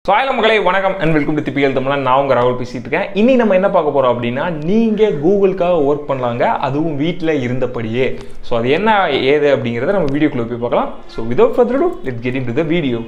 so ஆயிரம் மக்களை வணக்கம் and welcome to typical Tamil நான் உங்கள் ராகுல் பேசிட்டு இருக்கேன் இனி நம்ம என்ன பார்க்க போகிறோம் அப்படின்னா நீங்கள் கூகுளுக்காக ஒர்க் பண்ணலாங்க அதுவும் வீட்டில் இருந்தபடியே ஸோ அது என்ன ஏது அப்படிங்கிறத நம்ம வீடியோக்குள்ளே போய் பார்க்கலாம் so without further ado let get in to the video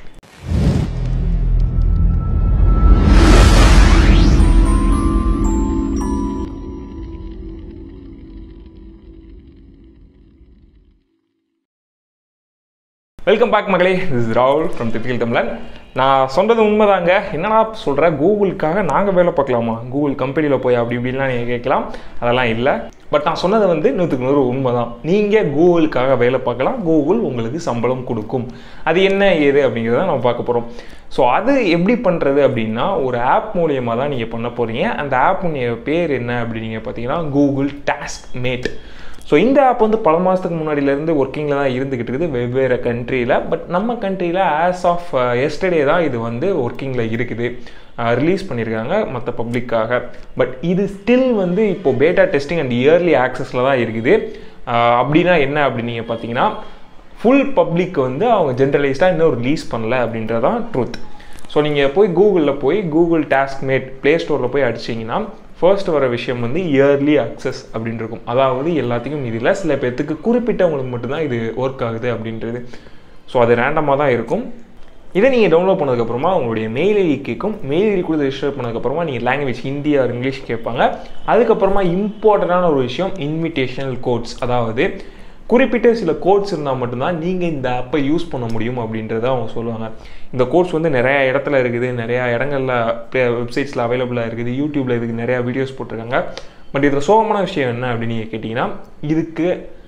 welcome back மகளே திஸ் இஸ் ராகுல் ஃப்ரம் திப்பிக்கல் தமிழன் நான் சொன்னது உண்மைதாங்க என்னடா சொல்கிற கூகுளுக்காக நாங்கள் வேலை பார்க்கலாமா கூகுள் கம்பெனியில் போய் அப்படி இப்படின்லாம் நீங்கள் கேட்கலாம் அதெல்லாம் இல்லை பட் நான் சொன்னது வந்து நூற்றுக்கு நூறு உண்மை தான் நீங்கள் கூகுளுக்காக வேலை பார்க்கலாம் கூகுள் உங்களுக்கு சம்பளம் கொடுக்கும் அது என்ன ஏது அப்படிங்கிறத நம்ம பார்க்க போகிறோம் ஸோ அது எப்படி பண்ணுறது அப்படின்னா ஒரு ஆப் மூலியமாக தான் நீங்கள் பண்ண போகிறீங்க அந்த ஆப் பேர் என்ன அப்படின்னு பார்த்தீங்கன்னா கூகுள் டாஸ்க் மேட் ஸோ இந்த ஆப் வந்து பல மாதத்துக்கு முன்னாடியிலேருந்து ஒர்க்கிங்கில் தான் இருந்துக்கிட்டு இருக்குது வெவ்வேறு கண்ட்ரியில் பட் நம்ம கண்ட்ரியில் ஆஸ் ஆஃப் எஸ்டர்டே தான் இது வந்து ஒர்க்கிங்கில் இருக்குது ரிலீஸ் பண்ணியிருக்காங்க மற்ற பப்ளிக்காக பட் இது ஸ்டில் வந்து இப்போது பேட்டா டெஸ்டிங் அண்ட் இயர்லி ஆக்சஸில் தான் இருக்குது அப்படின்னா என்ன அப்படின்னு நீங்கள் பார்த்தீங்கன்னா ஃபுல் பப்ளிக் வந்து அவங்க ஜென்ரலைஸ்டாக இன்னும் ரிலீஸ் பண்ணல அப்படின்றதான் ட்ரூத் ஸோ நீங்கள் போய் கூகுளில் போய் கூகுள் டாஸ்க் மேட் ப்ளே ஸ்டோரில் போய் அடிச்சிங்கன்னா ஃபர்ஸ்ட் வர விஷயம் வந்து இயர்லி அக்சஸ் அப்படின்னு இருக்கும் அதாவது எல்லாத்துக்கும் இதில் சில பேர்த்துக்கு குறிப்பிட்டவங்களுக்கு மட்டும்தான் இது ஒர்க் ஆகுது அப்படின்றது ஸோ அது ரேண்டமாக தான் இருக்கும் இதை நீங்கள் டவுன்லோட் பண்ணதுக்கப்புறமா உங்களுடைய மெயில் ஐடி கேட்கும் மெயில் ஐடி கொடுத்து ரெஜிஸ்டர் பண்ணதுக்கப்புறமா நீங்கள் லாங்குவேஜ் ஹிந்தி ஆர் இங்கிலீஷ் கேட்பாங்க அதுக்கப்புறமா இம்பார்ட்டண்டான ஒரு விஷயம் இன்விடேஷனல் கோட்ஸ் அதாவது குறிப்பிட்ட சில கோட்ஸ் இருந்தால் மட்டும்தான் நீங்கள் இந்த ஆப்பை யூஸ் பண்ண முடியும் அப்படின்றத அவங்க சொல்லுவாங்க இந்த கோட்ஸ் வந்து நிறையா இடத்துல இருக்குது நிறையா இடங்களில் வெப்சைட்ஸில் அவைலபிளாக இருக்குது யூடியூப்பில் இதுக்கு நிறையா வீடியோஸ் போட்டிருக்காங்க பட் இதில் சோகமான விஷயம் என்ன அப்படின்னு நீங்கள் கேட்டிங்கன்னா இதுக்கு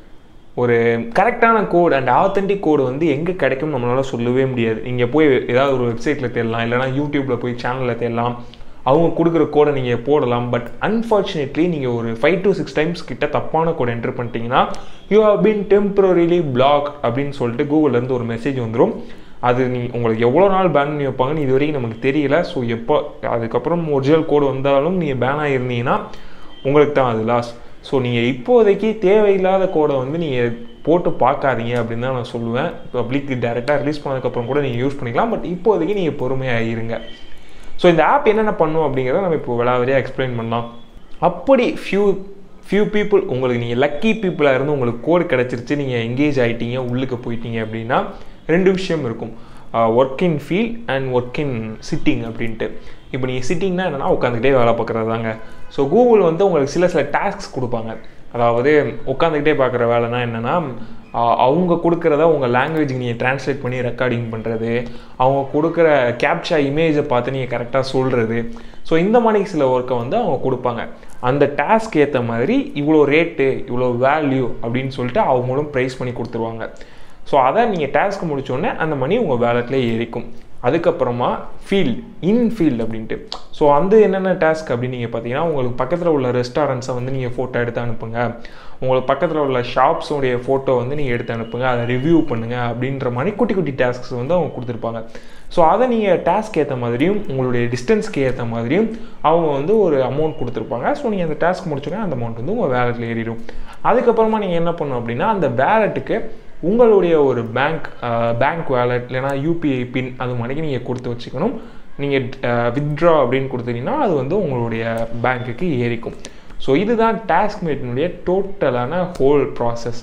ஒரு கரெக்டான கோட் அண்ட் ஆத்தென்டிக் கோடு வந்து எங்கே கிடைக்கும் நம்மளால் சொல்லவே முடியாது நீங்கள் போய் ஏதாவது ஒரு வெப்சைட்டில் தேடலாம் இல்லைனா யூடியூப்பில் போய் சேனலில் தேடலாம் அவங்க கொடுக்குற கோடை நீங்கள் போடலாம் பட் அன்ஃபார்ச்சுனேட்லி நீங்கள் ஒரு ஃபைவ் டு சிக்ஸ் டைம்ஸ் கிட்ட தப்பான கோடை என்ட்ரு பண்ணிட்டீங்கன்னா you have been temporarily block அப்படின்னு சொல்லிட்டு கூகுள்லேருந்து ஒரு மெசேஜ் வந்துடும் அது நீ உங்களுக்கு எவ்வளோ நாள் பேன் பண்ணி வைப்பாங்கன்னு இது வரைக்கும் நமக்கு தெரியல ஸோ எப்போ அதுக்கப்புறம் ஒரிஜினல் கோடு வந்தாலும் நீங்கள் பேன் ஆகிருந்தீங்கன்னா உங்களுக்கு தான் அது லாஸ் ஸோ நீங்கள் இப்போதைக்கு தேவையில்லாத கோடை வந்து நீங்கள் போட்டு பார்க்காதீங்க அப்படின்னு தான் நான் சொல்லுவேன் பப்ளிக் டேரெக்டாக ரிலீஸ் பண்ணதுக்கப்புறம் கூட நீங்கள் யூஸ் பண்ணிக்கலாம் பட் இப்போதைக்கு நீங்கள் பொறுமையாக இருங்க ஸோ இந்த ஆப் என்னென்ன பண்ணும் அப்படிங்கிறத நம்ம இப்போ விளாவரியாக எக்ஸ்பிளைன் பண்ணலாம் அப்படி ஃபியூ ஃபியூ பீப்புள் உங்களுக்கு நீங்கள் லக்கி பீப்புளாக இருந்து உங்களுக்கு கோடு கிடச்சிருச்சு நீங்கள் எங்கேஜ் ஆகிட்டீங்க உள்ளுக்கு போயிட்டீங்க அப்படின்னா ரெண்டு விஷயம் இருக்கும் work in field and work in sitting அப்படின்ட்டு இப்போ நீங்கள் சிட்டிங்னா என்னென்னா உட்காந்துக்கிட்டே வேலை பார்க்குறது தாங்க ஸோ கூகுள் வந்து உங்களுக்கு சில சில டாஸ்க்ஸ் கொடுப்பாங்க அதாவது உட்காந்துக்கிட்டே பார்க்குற வேலைனா என்னென்னா அவங்க கொடுக்குறத உங்கள் லாங்குவேஜுக்கு நீங்கள் ட்ரான்ஸ்லேட் பண்ணி ரெக்கார்டிங் பண்ணுறது அவங்க கொடுக்குற கேப்சா இமேஜை பார்த்து நீங்கள் கரெக்டாக சொல்கிறது ஸோ இந்த மாதிரி சில ஒர்க்கை வந்து அவங்க கொடுப்பாங்க அந்த டாஸ்க் ஏற்ற மாதிரி இவ்வளோ ரேட்டு இவ்வளோ வேல்யூ அப்படின்னு சொல்லிட்டு அவங்களும் ப்ரைஸ் பண்ணி கொடுத்துருவாங்க ஸோ அதை நீங்கள் டாஸ்க் முடித்தோடனே அந்த மணி உங்கள் வேலட்லேயே ஏறிக்கும் அதுக்கப்புறமா ஃபீல்ட் இன் ஃபீல்ட் அப்படின்ட்டு ஸோ அந்த என்னென்ன டாஸ்க் அப்படின்னு நீங்கள் பார்த்தீங்கன்னா உங்களுக்கு பக்கத்தில் உள்ள ரெஸ்டாரண்ட்ஸை வந்து நீங்கள் ஃபோட்டோ எடுத்து அனுப்புங்க உங்களுக்கு பக்கத்தில் உள்ள ஷாப்ஸோடைய ஃபோட்டோ வந்து நீங்கள் எடுத்து அனுப்புங்க அதை ரிவ்யூ பண்ணுங்கள் அப்படின்ற மாதிரி குட்டி குட்டி டாஸ்க்ஸ் வந்து அவங்க கொடுத்துருப்பாங்க ஸோ அதை நீங்கள் டாஸ்க் ஏற்ற மாதிரியும் உங்களுடைய டிஸ்டன்ஸ்க்கு ஏற்ற மாதிரியும் அவங்க வந்து ஒரு அமௌண்ட் கொடுத்துருப்பாங்க ஸோ நீங்கள் அந்த டாஸ்க் முடிச்சோன்னா அந்த அமௌண்ட் வந்து உங்கள் வேலெட்டில் ஏறிடும் அதுக்கப்புறமா நீங்கள் என்ன பண்ணணும் அப்படின்னா அந்த வேலெட்டுக்கு உங்களுடைய ஒரு பேங்க் பேங்க் வேலட் இல்லைனா யூபிஐ பின் அது மாதிரிக்கு நீங்கள் கொடுத்து வச்சுக்கணும் நீங்கள் வித்ட்ரா அப்படின்னு கொடுத்தீங்கன்னா அது வந்து உங்களுடைய பேங்க்குக்கு ஏறிக்கும் ஸோ இதுதான் டாஸ்க் மேட்டினுடைய டோட்டலான ஹோல் ப்ராசஸ்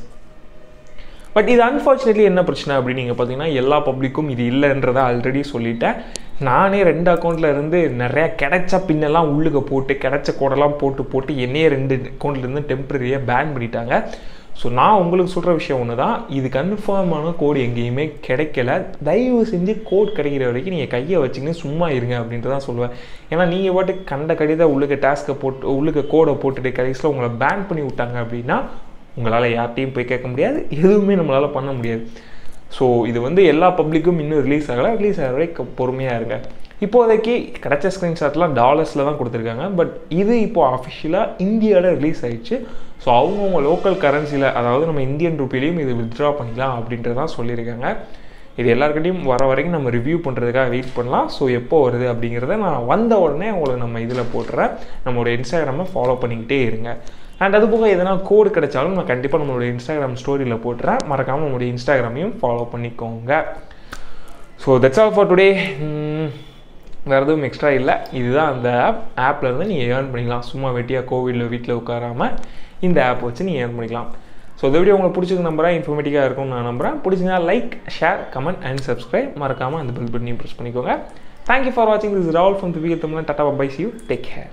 பட் இது அன்ஃபார்ச்சுனேட்லி என்ன பிரச்சனை அப்படின்னு நீங்கள் பார்த்தீங்கன்னா எல்லா பப்ளிக்கும் இது இல்லைன்றதை ஆல்ரெடி சொல்லிட்டேன் நானே ரெண்டு அக்கௌண்ட்டில் இருந்து நிறையா கிடைச்ச பின்னெல்லாம் உள்ளுக்க போட்டு கிடைச்ச கோடெல்லாம் போட்டு போட்டு என்னையே ரெண்டு அக்கௌண்ட்லேருந்து டெம்பரரியாக பேன் பண்ணிட்டாங்க ஸோ நான் உங்களுக்கு சொல்கிற விஷயம் ஒன்று தான் இது கன்ஃபார்மான கோடு எங்கேயுமே கிடைக்கல தயவு செஞ்சு கோட் கிடைக்கிற வரைக்கும் நீங்கள் கையை வச்சிங்கன்னு சும்மா இருங்க அப்படின்ட்டு தான் சொல்லுவேன் ஏன்னா நீங்கள் பாட்டு கண்ட கடித உள்ளுக்க டாஸ்க்கை போட்டு உள்ளுக்க கோடை போட்டுட்டு கடைசியில் உங்களை பேன் பண்ணி விட்டாங்க அப்படின்னா உங்களால் யார்ட்டையும் போய் கேட்க முடியாது எதுவுமே நம்மளால் பண்ண முடியாது ஸோ இது வந்து எல்லா பப்ளிக்கும் இன்னும் ரிலீஸ் ஆகலை ரிலீஸ் ஆகிற வரைக்கும் பொறுமையாக இருங்க இப்போதைக்கு கிடைச்ச ஸ்க்ரீன்ஷாட்லாம் டாலர்ஸில் தான் கொடுத்துருக்காங்க பட் இது இப்போ அஃபிஷியலாக இந்தியாவில் ரிலீஸ் ஆயிடுச்சு ஸோ அவங்கவுங்க லோக்கல் கரன்சியில் அதாவது நம்ம இந்தியன் ருப்பிலையும் இது வித்ட்ரா பண்ணிக்கலாம் அப்படின்றதான் சொல்லியிருக்காங்க இது எல்லாருக்கிட்டையும் வர வரைக்கும் நம்ம ரிவ்யூ பண்ணுறதுக்காக வெயிட் பண்ணலாம் ஸோ எப்போ வருது அப்படிங்கிறத நான் வந்த உடனே உங்களுக்கு நம்ம இதில் போட்டுறேன் நம்மளோட இன்ஸ்டாகிராமை ஃபாலோ பண்ணிக்கிட்டே இருங்க அண்ட் அது போக எதனா கோடு கிடைச்சாலும் நான் கண்டிப்பாக நம்மளுடைய இன்ஸ்டாகிராம் ஸ்டோரியில் போட்டுறேன் மறக்காமல் நம்மளுடைய இன்ஸ்டாகிராமையும் ஃபாலோ பண்ணிக்கோங்க so that's all for today வேறு எதுவும் எக்ஸ்ட்ரா இல்லை இதுதான் அந்த ஆப் ஆப்பில் இருந்து நீங்கள் ஏர்ன் பண்ணிக்கலாம் சும்மா வெட்டியாக கோவிலில் வீட்டில் உட்காராமல் இந்த ஆப் வச்சு நீங்கள் ஏர்ன் பண்ணிக்கலாம் ஸோ இந்த வீடியோ உங்களுக்கு பிடிச்சது நம்புறேன் இன்ஃபர்மேட்டிவாக இருக்கும்னு நான் நம்புறேன் பிடிச்சிங்கன்னா like share comment and subscribe மறக்காமல் அந்த பெல் பட்டனையும் ப்ரெஸ் பண்ணிக்கோங்க தேங்க்யூ ஃபார் வாட்சிங் this Rahul from the wheel Tamil tata bye see you take care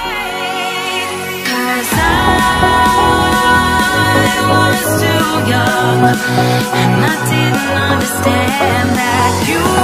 Cause I was too young and I didn't understand that you